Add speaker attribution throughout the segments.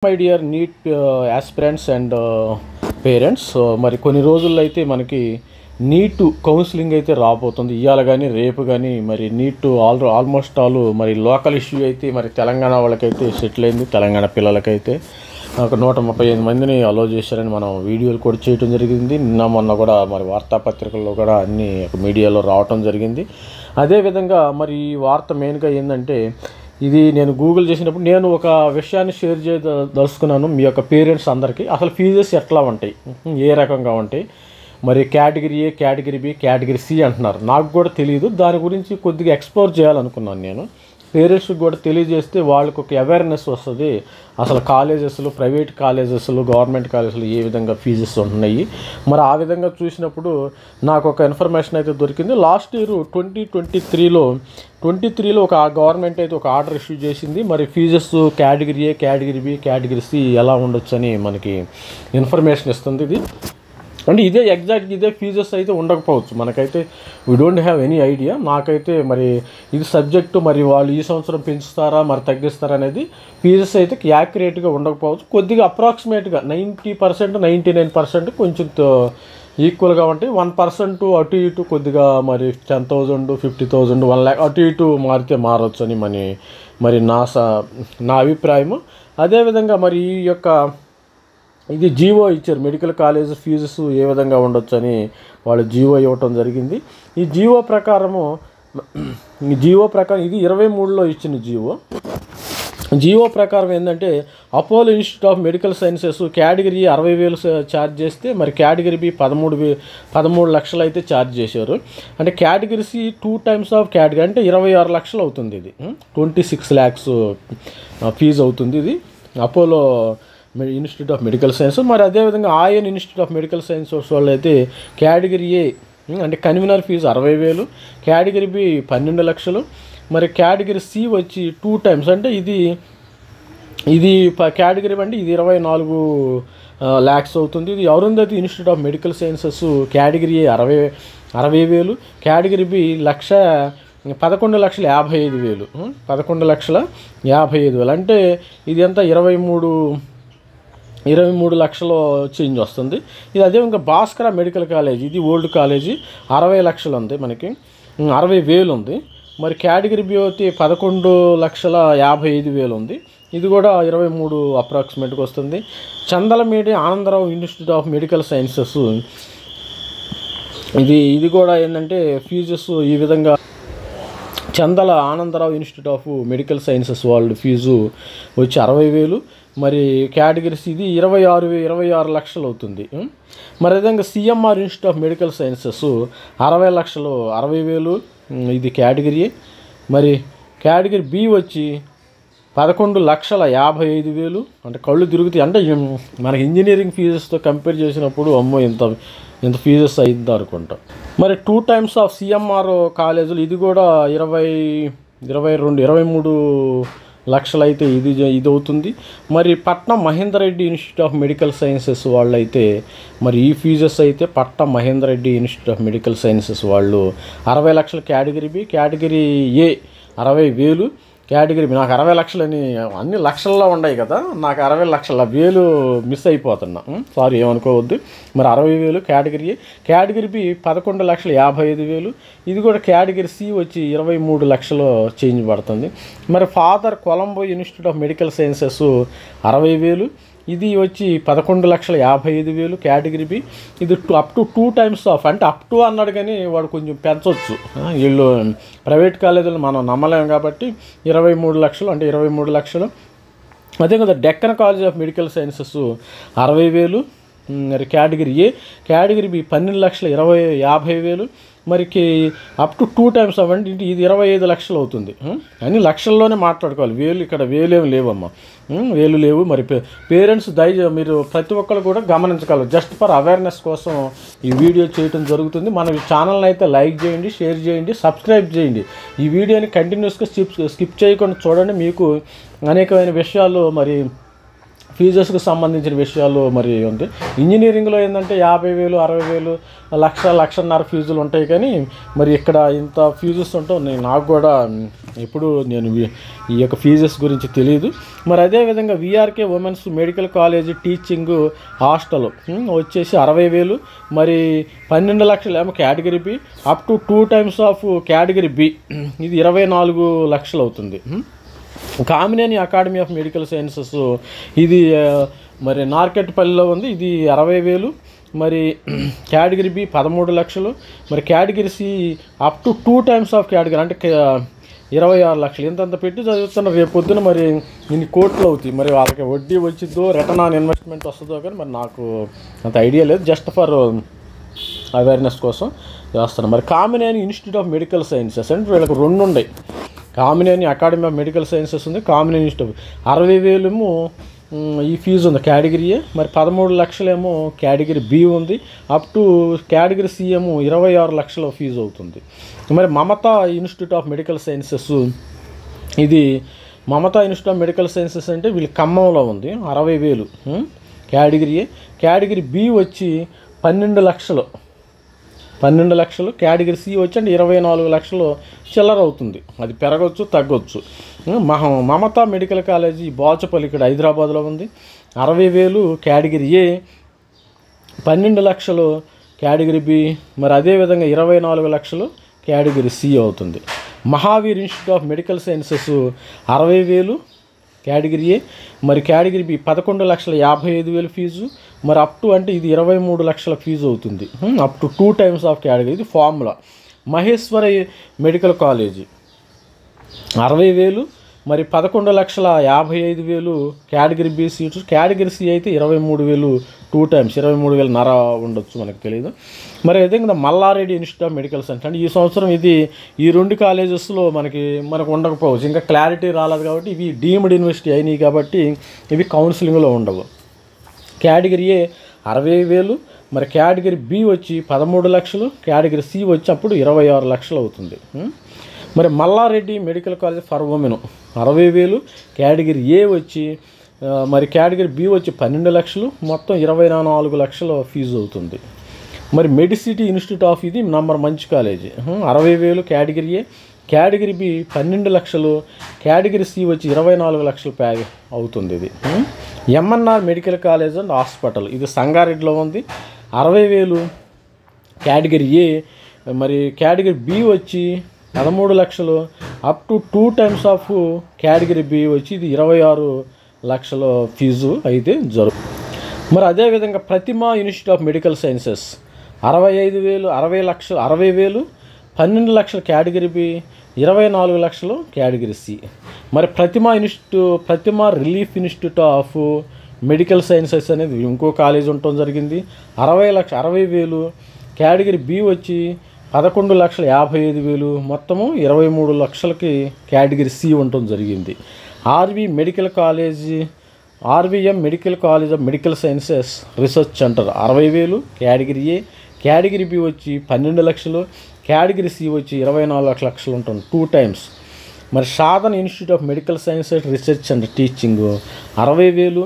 Speaker 1: My dear NEET aspirants and parents మరి కొన్ని రోజుల్లో అయితే మనకి నీట్ కౌన్సిలింగ్ అయితే రాబోతుంది ఇవాళ కానీ రేపు కానీ మరి నీట్ ఆల్ ఆల్మోస్ట్ ఆల్ మరి లోకల్ ఇష్యూ అయితే మరి తెలంగాణ వాళ్ళకైతే సెటిల్ అయింది తెలంగాణ పిల్లలకైతే ఒక నూట ముప్పై ఎనిమిది మందిని అలో చేశారని మనం వీడియోలు కూడా చేయడం జరిగింది నిన్న మొన్న కూడా మరి వార్తాపత్రికల్లో కూడా అన్ని మీడియాలో రావటం జరిగింది అదేవిధంగా మరి ఈ వార్త మెయిన్గా ఏంటంటే ఇది నేను గూగుల్ చేసినప్పుడు నేను ఒక విషయాన్ని షేర్ చేయదలుచుకున్నాను మీ యొక్క పేరెంట్స్ అందరికీ అసలు ఫీజెస్ ఎట్లా ఉంటాయి ఏ రకంగా ఉంటాయి మరి category A category B category C అంటున్నారు నాకు కూడా తెలియదు దాని గురించి కొద్దిగా ఎక్స్ప్లోర్ చేయాలనుకున్నాను నేను పేరెంట్స్కి కూడా తెలియజేస్తే వాళ్ళకు ఒక అవేర్నెస్ వస్తుంది అసలు కాలేజెస్లు ప్రైవేట్ కాలేజెస్లు గవర్నమెంట్ కాలేజెస్లు ఏ విధంగా ఫీజెస్ ఉంటున్నాయి మరి ఆ విధంగా చూసినప్పుడు నాకు ఒక ఇన్ఫర్మేషన్ అయితే దొరికింది లాస్ట్ ఇయర్ ట్వంటీ ట్వంటీ త్రీలో ట్వంటీ త్రీలో ఒక గవర్నమెంట్ అయితే ఒక ఆర్డర్ ఇష్యూ చేసింది మరి fees category A category B category C ఎలా ఉండొచ్చు అని మనకి ఇన్ఫర్మేషన్ ఇస్తుంది ఇది అంటే ఇదే ఎగ్జాక్ట్ ఇదే ఫీజెస్ అయితే ఉండకపోవచ్చు మనకైతే we don't have any idea నాకైతే మరి ఇది సబ్జెక్టు మరి వాళ్ళు ఈ సంవత్సరం పెంచుతారా మరి తగ్గిస్తారా అనేది ఫీజెస్ అయితే యాక్యురేట్గా ఉండకపోవచ్చు కొద్దిగా అప్రాక్సిమేట్గా ninety percent ninety nine percent కొంచెం ఈక్వల్గా ఉంటాయి వన్ పర్సెంట్ అటు ఇటు కొద్దిగా మరి ten thousand fifty thousand one lakh అటు ఇటు మారితే మారవచ్చు అని మరి మరి నా స నా అభిప్రాయము అదేవిధంగా మరి ఈ యొక్క ఇది జీవో ఇచ్చారు మెడికల్ కాలేజ్ ఫీజెస్ ఏ విధంగా ఉండొచ్చు అని వాళ్ళు జీవో ఇవ్వటం జరిగింది ఈ జీవో ప్రకారము ఈ జీవో ప్రకారం ఇది ఇరవై మూడులో ఇచ్చిన జీవో జీవో ప్రకారం ఏంటంటే Apollo institute of medical sciences category అరవై వేలు ఛార్జ్ చేస్తే మరి కేటగిరీ బి పదమూడు వే పదమూడు లక్షలు అయితే ఛార్జ్ చేశారు అంటే category C two times of category అంటే ఇరవై ఆరు లక్షలు అవుతుంది ఇది ట్వంటీ సిక్స్ ల్యాక్స్ ఫీజు అవుతుంది ఇది Apollo institute of medical science మరి అదేవిధంగా Ayaan institute of medical sciences వాళ్ళు అయితే కేటగిరీ ఏ అంటే కన్వీనర్ ఫీజు అరవై వేలు కేటగిరీ బి పన్నెండు లక్షలు మరి కేటగిరీ సి వచ్చి టూ టైమ్స్ అంటే ఇది ఇది కేటగిరీ అంటే ఇది ఇరవై నాలుగు ల్యాక్స్ అవుతుంది ఇది Arundhati institute of medical sciences category A అరవై అరవై వేలు కేటగిరీ బి లక్ష పదకొండు లక్షల యాభై ఐదు వేలు పదకొండు లక్షల యాభై ఐదు వేలు అంటే ఇది ఎంత ఇరవై మూడు ఇరవై మూడు లక్షలు చేంజ్ వస్తుంది ఇది అదే ఇంకా భాస్కర మెడికల్ కాలేజ్ ఇది ఓల్డ్ కాలేజీ అరవై లక్షలు ఉంది మనకి అరవై వేలు ఉంది మరి కేటగిరీ బి అయితే పదకొండు లక్షల యాభై ఐదు వేలు ఉంది ఇది కూడా ఇరవై మూడు అప్రాక్సిమేట్గా వస్తుంది Chalmeda Anandrao institute of medical sciences ఇది ఇది కూడా ఏంటంటే ఫీజెస్ ఈ విధంగా Chalmeda Anandrao institute of medical sciences వాళ్ళు ఫీజు వచ్చి అరవై వేలు మరి కేటగిరీస్ ఇది ఇరవై ఆరు ఇరవై ఆరు లక్షలు అవుతుంది మరి విధంగా CMR institute of medical sciences అరవై లక్షలు అరవై వేలు ఇది కేటగిరీ మరి కేటగిరీ బి వచ్చి పదకొండు లక్షల యాభై ఐదు వేలు అంటే కళ్ళు తిరుగుతాయి అంటే మనకి ఇంజనీరింగ్ ఫీజెస్తో కంపేర్ చేసినప్పుడు అమ్మో ఇంత ఇంత ఫీజెస్ అయింది అనుకుంటా మరి టూ టైమ్స్ ఆఫ్ సిఎంఆర్ కాలేజీలు ఇది కూడా ఇరవై ఇరవై రెండు ఇరవై మూడు లక్షలు అయితే ఇది ఇది అవుతుంది మరి Patnam Mahender Reddy institute of medical sciences వాళ్ళు అయితే మరి ఈ ఫీజెస్ అయితే Patnam Mahender Reddy institute of medical sciences వాళ్ళు అరవై లక్షల కేటగిరీ బి కేటగిరీ ఏ అరవై వేలు కేటగిరీ నాకు అరవై లక్షలని అన్ని లక్షల్లో ఉన్నాయి కదా నాకు అరవై లక్షల వేలు మిస్ అయిపోతున్నా సారీ ఏమనుకోవద్దు మరి అరవై వేలు కేటగిరీ కేటగిరీ బి పదకొండు లక్షల యాభై ఐదు వేలు ఇది కూడా కేటగిరీ సి వచ్చి ఇరవై మూడు లక్షలు చేంజ్ పడుతుంది మరి father Colombo institute of medical sciences అరవై వేలు ఇది వచ్చి పదకొండు లక్షల యాభై ఐదు వేలు కేటగిరీ బి ఇది two up to two times of అంటే అప్ టు అన్నాడు కానీ వాడు కొంచెం పెంచవచ్చు వీళ్ళు ప్రైవేట్ కాలేజీలు మనం నమ్మలేం కాబట్టి ఇరవై మూడు లక్షలు అంటే ఇరవై మూడు లక్షలు అదే కదా Deccan college of medical sciences అరవై వేలు మరి కేటగిరీ ఏ కేటగిరీ బి పన్నెండు లక్షల ఇరవై యాభై వేలు మరికి అప్ టు టూ టైమ్స్ అవ్వండి ఇది ఇరవై ఐదు లక్షలు అవుతుంది అన్ని లక్షల్లోనే మాట్లాడుకోవాలి వేలు ఇక్కడ వేలేమి లేవమ్మా వేలు లేవు మరి పేరెంట్స్ దయ మీరు ప్రతి ఒక్కరు కూడా గమనించగలరు జస్ట్ ఫర్ అవేర్నెస్ కోసం ఈ వీడియో చేయడం జరుగుతుంది మన ఛానల్ని అయితే లైక్ చేయండి షేర్ చేయండి సబ్స్క్రైబ్ చేయండి ఈ వీడియోని కంటిన్యూస్గా స్కిప్ స్కిప్ చేయకుండా చూడండి మీకు అనేకమైన విషయాలు మరి ఫీజెస్కి సంబంధించిన విషయాలు మరి ఉంది ఇంజనీరింగ్లో ఏంటంటే యాభై వేలు అరవై వేలు లక్ష లక్షన్నర ఫీజులు ఉంటాయి కానీ మరి ఇక్కడ ఇంత ఫీజెస్ ఉంటావు నేను నాకు కూడా ఎప్పుడు నేను ఈ- ఈ యొక్క ఫీజెస్ గురించి తెలియదు మరి అదేవిధంగా VRK women's medical college teaching hostel um, వచ్చేసి అరవై వేలు మరి పన్నెండు లక్షలు ఏమో category B up to two times of category B ఇది ఇరవై నాలుగు లక్షలు అవుతుంది ఉమ్. Kamineni academy of medical sciences ఇది ఆ, మరి నార్కెట్పల్లిలో ఉంది ఇది అరవై వేలు మరి కేటగిరీ బి పదమూడు లక్షలు మరి category C up to two times of category అంటే కే- ఇరవై ఆరు లక్షలు ఇంతంత పెట్టి చదువుతున్న రేపు పొద్దున మరి ఇన్ని కోట్లు అవుతాయి మరి వాళ్ళకి వడ్డీ వచ్చిద్దో రిటర్న్ ఆన్ ఇన్వెస్ట్మెంట్ వస్తుందో కానీ మరి నాకు అంత ఐడియా లేదు జస్ట్ ఫర్ అవేర్నెస్ కోసం చేస్తాను మరి Kamineni institute of medical sciences అంటే వీళ్ళకి రెండు ఉన్నాయి Kamineni academy of medical sciences ఉంది కామినేని ఇన్స్టిట్యూట్ అరవై వేలేమో మ్, ఈ ఫీజు ఉంది కేటగిరీయే మరి పదమూడు లక్షలేమో కేటగిరీ బి ఉంది అప్ టు కేటగిరీ సి ఏమో ఇరవై ఆరు లక్షల ఫీజు అవుతుంది మరి Mamata institute of medical sciences ఇది Mamata institute of medical sciences అంటే వీళ్ళు ఖమ్మంలో ఉంది అరవై వేలు ఉం? కేటగిరీ ఏ కేటగిరీ బి వచ్చి పన్నెండు లక్షలు పన్నెండు లక్షలు కేటగిరీ సి వచ్చి అంటే ఇరవై నాలుగు లక్షలు చిల్లర అవుతుంది అది పెరగవచ్చు తగ్గొచ్చు ఉం, మహ మమతా మెడికల్ కాలేజీ బాచుపల్లి ఇక్కడ హైదరాబాద్లో ఉంది అరవై వేలు కేటగిరీ ఏ పన్నెండు లక్షలు కేటగిరీ బి మరి అదేవిధంగా ఇరవై నాలుగు లక్షలు కేటగిరీ సి అవుతుంది Mahavir institute of medical sciences అరవై వేలు కేటగిరీ ఏ మరి కేటగిరీ బి పదకొండు లక్షల యాభై ఐదు వేలు ఫీజు మరి అప్ టు అంటే ఇది ఇరవై మూడు లక్షల ఫీజు అవుతుంది up to two times of category ఇది ఫార్ములా మహేశ్వర మెడికల్ కాలేజీ అరవై వేలు మరి పదకొండు లక్షల యాభై ఐదు వేలు category B seats category C అయితే ఇరవై మూడు వేలు టూ టైమ్స్ ఇరవై మూడు వేలు నర ఉండొచ్చు మనకు తెలియదు మరి అదేవిధంగా Malla Reddy institute of medical science అంటే ఈ సంవత్సరం ఇది ఈ రెండు కాలేజెస్లో మనకి మనకు ఉండకపోవచ్చు ఇంకా క్లారిటీ రాలేదు కాబట్టి ఇవి డీమ్డ్ యూనివర్సిటీ అయినాయి కాబట్టి ఇవి కౌన్సిలింగ్లో ఉండవు కేటగిరీ ఏ అరవై వేలు మరి కేటగిరీ బి వచ్చి పదమూడు లక్షలు కేటగిరీ సి వచ్చి అప్పుడు ఇరవై ఆరు లక్షలు అవుతుంది ఉం? మరి Malla Reddy medical college for women అరవై వేలు కేటగిరీ ఏ వచ్చి ఆ, మరి కేటగిరీ బి వచ్చి పన్నెండు లక్షలు మొత్తం ఇరవై నాలుగు లక్షల ఫీజు అవుతుంది మరి మెడిసిటీ ఇన్స్టిట్యూట్ ఆఫ్ ఇది నంబర్ మంచి కాలేజీ ఉం, అరవై వేలు కేటగిరీ ఏ కేటగిరీ బి పన్నెండు లక్షలు కేటగిరీ సి వచ్చి ఇరవై నాలుగు లక్షలు ప్యా అవుతుంది ఇది ఉం? MNR medical college and hospital ఇది సంగారెడ్డిలో ఉంది అరవై వేలు కేటగిరీ ఏ మరి కేటగిరీ బి వచ్చి పదమూడు లక్షలు up to two times of category B వచ్చి ఇది ఇరవై ఆరు లక్షల ఫీజు అయితే జరుగు మరి అదేవిధంగా Prathima institute of medical sciences అరవై ఐదు వేలు అరవై లక్షలు అరవై వేలు పన్నెండు లక్షల కేటగిరీ బి ఇరవై నాలుగు లక్షలు కేటగిరీ సి మరి Prathima institute Prathima relief institute of medical sciences అనేది ఇంకో కాలేజ్ ఉండటం జరిగింది అరవై లక్ష అరవై వేలు కేటగిరీ బి వచ్చి పదకొండు లక్షల యాభై ఐదు వేలు మొత్తము ఇరవై మూడు లక్షలకి కేటగిరీ సి ఉండటం జరిగింది RV medical college RVM medical college of medical sciences research centre అరవై వేలు కేటగిరీ ఏ కేటగిరీ బి వచ్చి పన్నెండు లక్షలు కేటగిరీ సి వచ్చి ఇరవై నాలుగు లక్షలు ఉంటుంది టూ టైమ్స్ మరి Sadhana institute of medical sciences research and teaching అరవై వేలు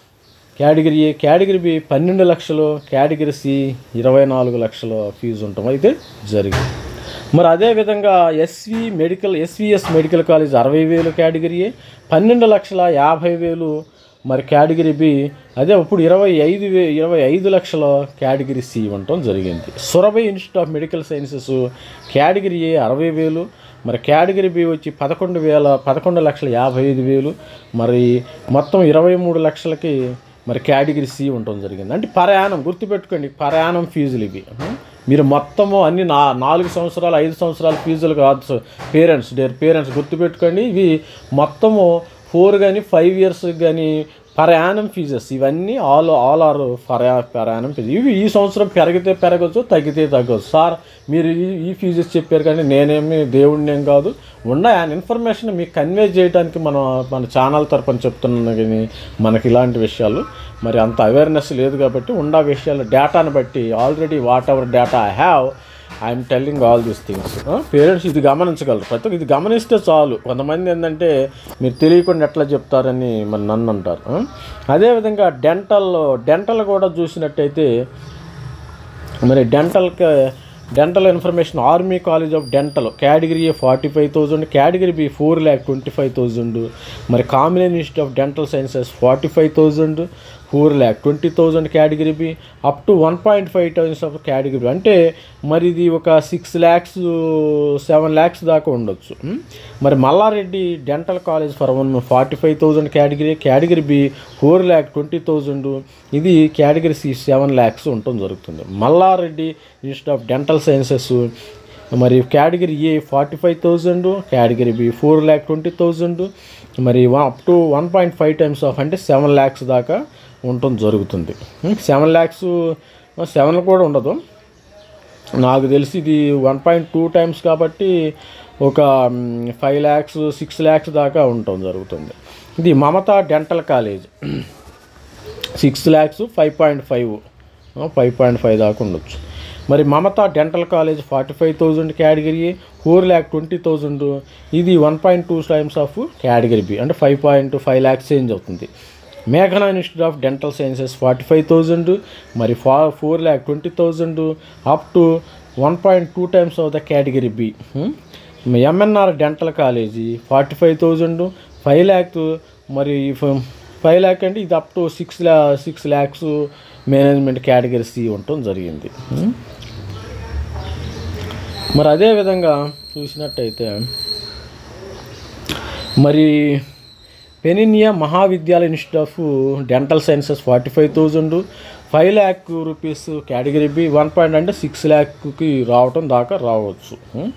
Speaker 1: కేటగిరీ ఏ కేటగిరీ బి పన్నెండు లక్షలు కేటగిరీ సి ఇరవై నాలుగు లక్షల ఫీజు ఉండటం అయితే జరిగింది మరి అదేవిధంగా SV medical SVS medical college అరవై వేలు కేటగిరీ ఏ పన్నెండు లక్షల యాభై వేలు మరి కేటగిరీ బి అదే ఇప్పుడు ఇరవై ఐదు వే ఇరవై ఐదు లక్షల కేటగిరీ సి ఉండటం జరిగింది Surabhi institute of medical sciences category A అరవై వేలు మరి కేటగిరీ బి వచ్చి పదకొండు వేల పదకొండు లక్షల యాభై ఐదు వేలు మరి మొత్తం ఇరవై మూడు లక్షలకి మరి కేటగిరీ సి ఉండటం జరిగింది అంటే ప్రయాణం గుర్తుపెట్టుకోండి ప్రయాణం ఫీజులు ఇవి మీరు మొత్తము అన్ని నా నాలుగు సంవత్సరాలు ఐదు సంవత్సరాల ఫీజులు కాదు పేరెంట్స్ డేర్ పేరెంట్స్ గుర్తుపెట్టుకోండి ఇవి మొత్తము ఫోర్ కానీ ఫైవ్ ఇయర్స్ కానీ పర్ యానం ఫీజెస్ ఇవన్నీ all all are for per annum fee ఇవి ఈ సంవత్సరం పెరిగితే పెరగచ్చు తగ్గితే తగ్గచ్చు సార్ మీరు ఈ ఈ ఫీజెస్ చెప్పారు కానీ నేనేమి దేవుడిని ఏం కాదు ఉన్న ఇన్ఫర్మేషన్ మీకు కన్వే చేయడానికి మన మన ఛానల్ తరపున చెప్తున్నాను కానీ మనకి ఇలాంటి విషయాలు మరి అంత అవేర్నెస్ లేదు కాబట్టి ఉన్న విషయాలు డేటాను బట్టి already whatever data I have I'm telling all these things parents ఇది గమనించగలరు ప్రతి ఒక్క ఇది గమనిస్తే చాలు కొంతమంది ఏంటంటే మీరు తెలియకుండా ఎట్లా చెప్తారని మరి నన్ను అంటారు ఆ? అదేవిధంగా డెంటల్ డెంటల్ కూడా చూసినట్టయితే మరి డెంటల్కి dental information army college of dental category A forty five thousand category B four lakh twenty five thousand మరి combination institute of dental sciences forty five thousand four lakh twenty thousand category B up to one point five times of category అంటే మరి ఇది ఒక six lakhs seven lakhs దాకా ఉండొచ్చు ఉం? మరి Malla Reddy dental college for one forty five thousand category category B four lakh twenty thousand ఇది category C seven lakhs ఉండటం జరుగుతుంది Malla Reddy institute of dental sciences మరి category A forty five thousand category B four lakh twenty thousand మరి up to one point five times of అంటే seven lakhs దాకా ఉండటం జరుగుతుంది seven lakhs seven కూడా ఉండదు నాకు తెలిసి ఇది వన్ పాయింట్ టూ టైమ్స్ కాబట్టి ఒక ఫైవ్ ల్యాక్స్ సిక్స్ ల్యాక్స్ దాకా ఉండటం జరుగుతుంది ఇది Mamata dental college six lakhs five point five five point five దాకా ఉండొచ్చు మరి Mamata dental college forty five thousand category four lakh twenty thousand ఇది one point two times of category B అంటే five point five lakhs change అవుతుంది మేఘనా institute of dental sciences forty five thousand మరి ఫా four lakh twenty thousand up to one point two times of the category B MNR dental college forty five thousand five lakh మరి five lakh అంటే ఇది up to six ల్యా six lakhs management category C ఉండటం జరిగింది Hmm? మరి అదే విధంగా చూసినట్టయితే మరి Panineeya Mahavidyalaya institute of dental sciences forty five thousand five lakh rupees category B one point అంటే సిక్స్ ల్యాక్కి రావటం దాకా రావచ్చు Hmm?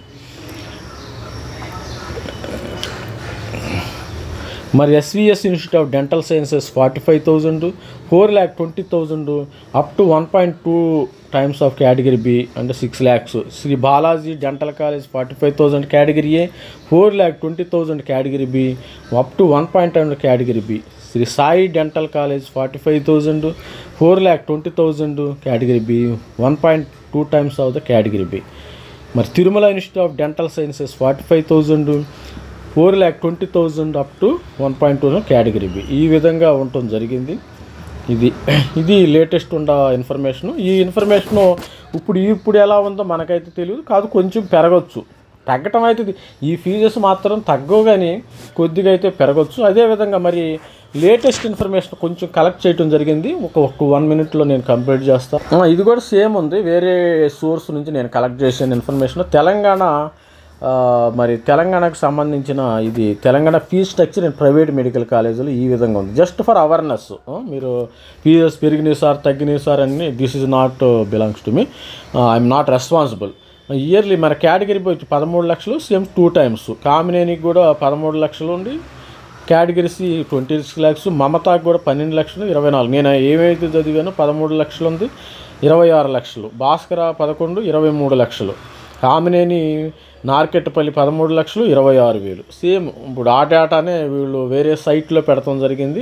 Speaker 1: మరి SVS institute of dental sciences forty five thousand four lakh twenty thousand up to one point two times of category B అంటే six lakhs Shri Balaji dental college forty five thousand category A four lakh twenty thousand category B up to one point and category B Shri Sai dental college forty five thousand four lakh twenty thousand category B one point two times of the category B మరి Tirumala institute of dental sciences forty five thousand four lakh twenty thousand up to one point two category B ఈ విధంగా ఉండటం జరిగింది ఇది ఇది latest ఉన్న information ఈ information ఇప్పుడు ఇప్పుడు ఎలా ఉందో మనకైతే తెలియదు కాదు కొంచెం పెరగచ్చు తగ్గటం అయితే ఇది- ఈ ఫీజెస్ మాత్రం తగ్గవు కానీ కొద్దిగా అయితే పెరగచ్చు అదేవిధంగా మరి లేటెస్ట్ ఇన్ఫర్మేషన్ కొంచెం కలెక్ట్ చేయడం జరిగింది ఒక ఒక వన్ మినిట్లో నేను కంప్లీట్ చేస్తాను ఇది కూడా సేమ్ ఉంది వేరే సోర్స్ నుంచి నేను కలెక్ట్ చేసిన ఇన్ఫర్మేషన్ తెలంగాణ ఆ, మరి తెలంగాణకు సంబంధించిన ఇది Telangana fee structure in private medical కాలేజీలో ఈ విధంగా ఉంది జస్ట్ ఫర్ అవేర్నెస్ మీరు ఫీజెస్ పెరిగినాయి సార్ తగ్గినాయి సార్ అని this is not belongs to me I'm not responsible yearly మన కేటగిరీ వచ్చి పదమూడు లక్షలు సేమ్ టూ టైమ్స్ కామినేనికి కూడా పదమూడు లక్షలు ఉండి కేటగిరీస్ ట్వంటీ సిక్స్ ల్యాక్స్ మమతాకు కూడా పన్నెండు లక్షలు ఇరవై నాలుగు నేను ఏమైతే చదివానో పదమూడు లక్షలు ఉంది ఇరవై ఆరు లక్షలు భాస్కర పదకొండు ఇరవై మూడు లక్షలు కామినేని నార్కెట్పల్లి పదమూడు లక్షలు ఇరవై ఆరు వేలు సేమ్ ఇప్పుడు ఆ డేటానే వీళ్ళు వేరే సైట్లో పెడతాం జరిగింది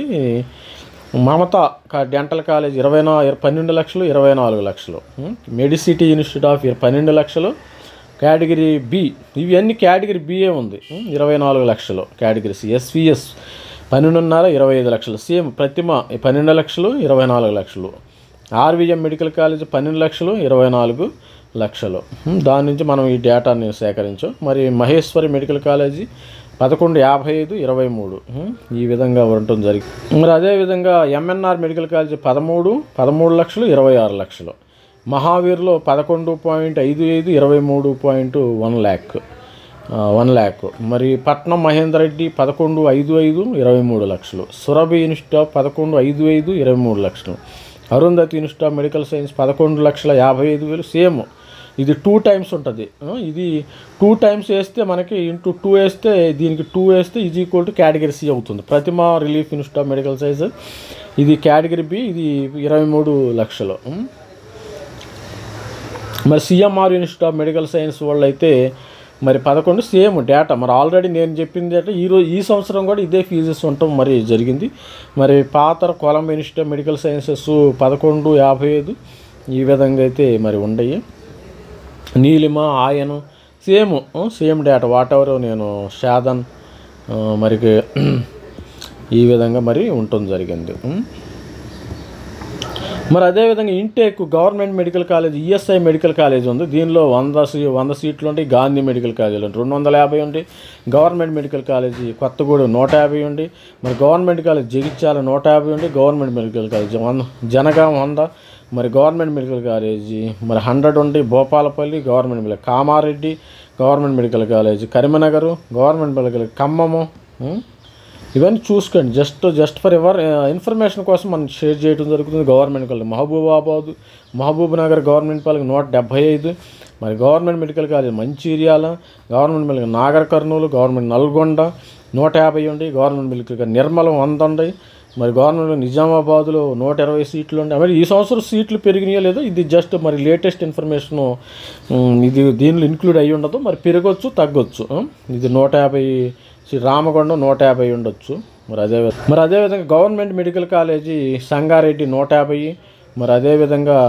Speaker 1: మమత కా- డెంటల్ కాలేజ్ ఇరవై నా పన్నెండు లక్షలు ఇరవై నాలుగు లక్షలు ఉం? మెడిసిటీ ఇన్స్టిట్యూట్ ఆఫ్ ఇర- పన్నెండు లక్షలు కేటగిరీ బి ఇవి అన్ని కేటగిరీ బిఏ ఉంది ఉం? ఇరవై నాలుగు లక్షలు కేటగిరీస్ ఎస్విఎస్ పన్నెండున్నర ఇరవై ఐదు లక్షలు సేమ్ ప్రతిమ పన్నెండు లక్షలు ఇరవై నాలుగు లక్షలు ఆర్వీఎం మెడికల్ కాలేజ్ పన్నెండు లక్షలు ఇరవై నాలుగు లక్షలు ఉం, దాని నుంచి మనం ఈ డేటాని సేకరించాం మరి మహేశ్వరి మెడికల్ కాలేజీ పదకొండు యాభై ఐదు ఇరవై మూడు ఉం, ఈ విధంగా ఉండటం జరిగింది మరి అదేవిధంగా ఎంఎన్ఆర్ మెడికల్ కాలేజీ పదమూడు పదమూడు లక్షలు ఇరవై ఆరు లక్షలు మహావీర్లో పదకొండు పాయింట్ ఐదు ఐదు ఇరవై మూడు point one lakh one lakh మరి పట్నం మహేందర్ రెడ్డి పదకొండు ఐదు ఐదు ఇరవై మూడు లక్షలు సురభి ఇన్స్టిట్యూట్ ఆఫ్ పదకొండు ఐదు ఐదు ఇరవై మూడు లక్షలు Arundhati institute of medical science పదకొండు లక్షల యాభై ఐదు వేలు సేమ్ ఇది టూ టైమ్స్ ఉంటుంది ఆ, ఇది టూ టైమ్స్ వేస్తే మనకి ఇంటూ టూ వేస్తే దీనికి టూ వేస్తే is equal to category C అవుతుంది Prathima relief institute of medical science ఇది కేటగిరీ బి ఇది ఇరవై మూడు లక్షలు ఉం. మరి CMR institute of medical science వాళ్ళు అయితే మరి పదకొండు సేమ్ డేటా మరి ఆల్రెడీ నేను చెప్పింది డేటా ఈ రోజు ఈ సంవత్సరం కూడా ఇదే ఫీజెస్ ఉండటం మరి జరిగింది మరి పాత Colombo institute of medical sciences పదకొండు యాభై ఐదు ఈ విధంగా అయితే మరి ఉండయి నీలిమ ఆయను same same data whatever నేను షాదన్ ఆ, మరి ఈ విధంగా మరి ఉంటుంది జరిగింది ఉం? మరి అదేవిధంగా intake government medical college ESI medical college ఉంది దీనిలో వంద సీ వంద సీట్లు ఉంటాయి గాంధీ మెడికల్ కాలేజ్ ఉంది రెండు వందల యాభై ఉంది గవర్నమెంట్ మెడికల్ కాలేజీ కొత్తగూడెం నూట యాభై ఉంది మరి గవర్నమెంట్ కాలేజ్ జగిత్యాల నూట యాభై ఉంది గవర్నమెంట్ మెడికల్ కాలేజ్ వంద జనగాం వంద మరి గవర్నమెంట్ మెడికల్ కాలేజీ మరి హండ్రెడ్ ఉంది Bhupalpally government medical Kamareddy government medical college Karimnagar government medical Khammam ఉం? ఇవన్నీ చూసుకోండి just just for ever information కోసం మనం షేర్ చేయడం జరుగుతుంది government college Mahabubabad Mahabubnagar government college నూట డెబ్బై ఐదు మరి government medical college Mancherial government medical Nagarkurnool government Nalgonda నూట యాభై ఉండి గవర్నమెంట్ మెడికల్ కాలేజ్ నిర్మలం వంద ఉండి మరి గవర్నమెంట్ నిజామాబాద్లో నూట ఇరవై సీట్లు ఉండి మరి ఈ సంవత్సరం సీట్లు పెరిగినాయో లేదో ఇది జస్ట్ మరి లేటెస్ట్ ఇన్ఫర్మేషన్ ఇది దీనిలో ఇంక్లూడ్ అయ్యి ఉండదు మరి పెరగచ్చు తగ్గొచ్చు ఉం? ఇది నూట యాభై శ్రీ రామగుండం నూట యాభై ఉండొచ్చు మరి అదే విధ- మరి అదేవిధంగా గవర్నమెంట్ మెడికల్ కాలేజీ సంగారెడ్డి నూట యాభై మరి అదేవిధంగా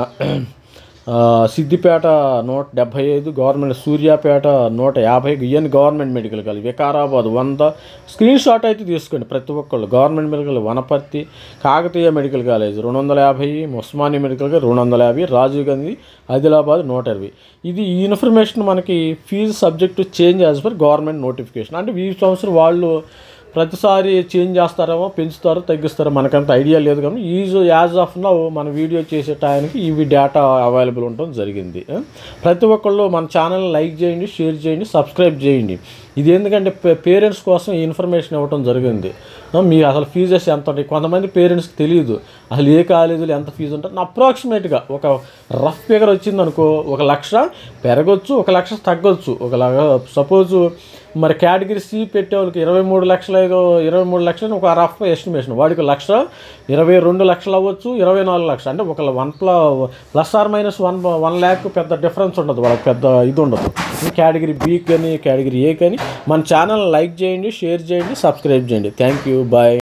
Speaker 1: ఆ, సిద్దిపేట నూట డెబ్భై ఐదు గవర్నమెంట్ సూర్యాపేట నూట యాభై ఇవన్నీ గవర్నమెంట్ మెడికల్ కాలేజ్ వికారాబాద్ వంద స్క్రీన్ షాట్ అయితే తీసుకోండి ప్రతి ఒక్కళ్ళు government medical Wanaparthy Kakatiya medical college రెండు వందల యాభై ఉస్మానియా మెడికల్ కాలేజ్ రెండు వందల యాభై రాజీవ్ గాంధీ ఆదిలాబాద్ నూట ఇరవై ఇది ఈ ఇన్ఫర్మేషన్ మనకి fee subject change as per government notification అంటే ఈ సంవత్సరం వాళ్ళు ప్రతిసారి చేంజ్ చేస్తారేమో పెంచుతారో తగ్గిస్తారో మనకంత ఐడియా లేదు కానీ ఈజ్ యాజ్ ఆఫ్ నౌ మన వీడియో చేసే టైంకి ఇవి డేటా అవైలబుల్ ఉండడం జరిగింది ఆ? ప్రతి ఒక్కళ్ళు మన ఛానల్ లైక్ చేయండి షేర్ చేయండి సబ్స్క్రైబ్ చేయండి ఇది ఎందుకంటే పేరెంట్స్ కోసం ఈ ఇన్ఫర్మేషన్ ఇవ్వడం జరిగింది ఆ, మీ అసలు ఫీజెస్ ఎంత ఉంటాయి కొంతమంది పేరెంట్స్కి తెలియదు అసలు ఏ కాలేజీలో ఎంత ఫీజు ఉంటుంది అప్రాక్సిమేట్గా ఒక రఫ్ ఫిగర్ వచ్చింది అనుకో ఒక లక్ష పెరగొచ్చు ఒక లక్ష తగ్గొచ్చు ఒక సపోజ్ మరి కేటగిరీ సి పెట్టే వాళ్ళకి ఇరవై మూడు లక్షల ఐదో ఇరవై మూడు లక్షలు ఒక రఫ్ ఎస్టిమేషన్ వాడికి లక్ష ఇరవై రెండు లక్షలు అవ్వచ్చు ఇరవై నాలుగు లక్షలు అంటే ఒక వన్ ప్ల plus or minus one one lakh పెద్ద డిఫరెన్స్ ఉండదు వాళ్ళకి పెద్ద ఇది ఉండదు కేటగిరీ బి కానీ కేటగిరీ ఏ కానీ మన ఛానల్ లైక్ చేయండి షేర్ చేయండి సబ్స్క్రైబ్ చేయండి థ్యాంక్ యూ బాయ్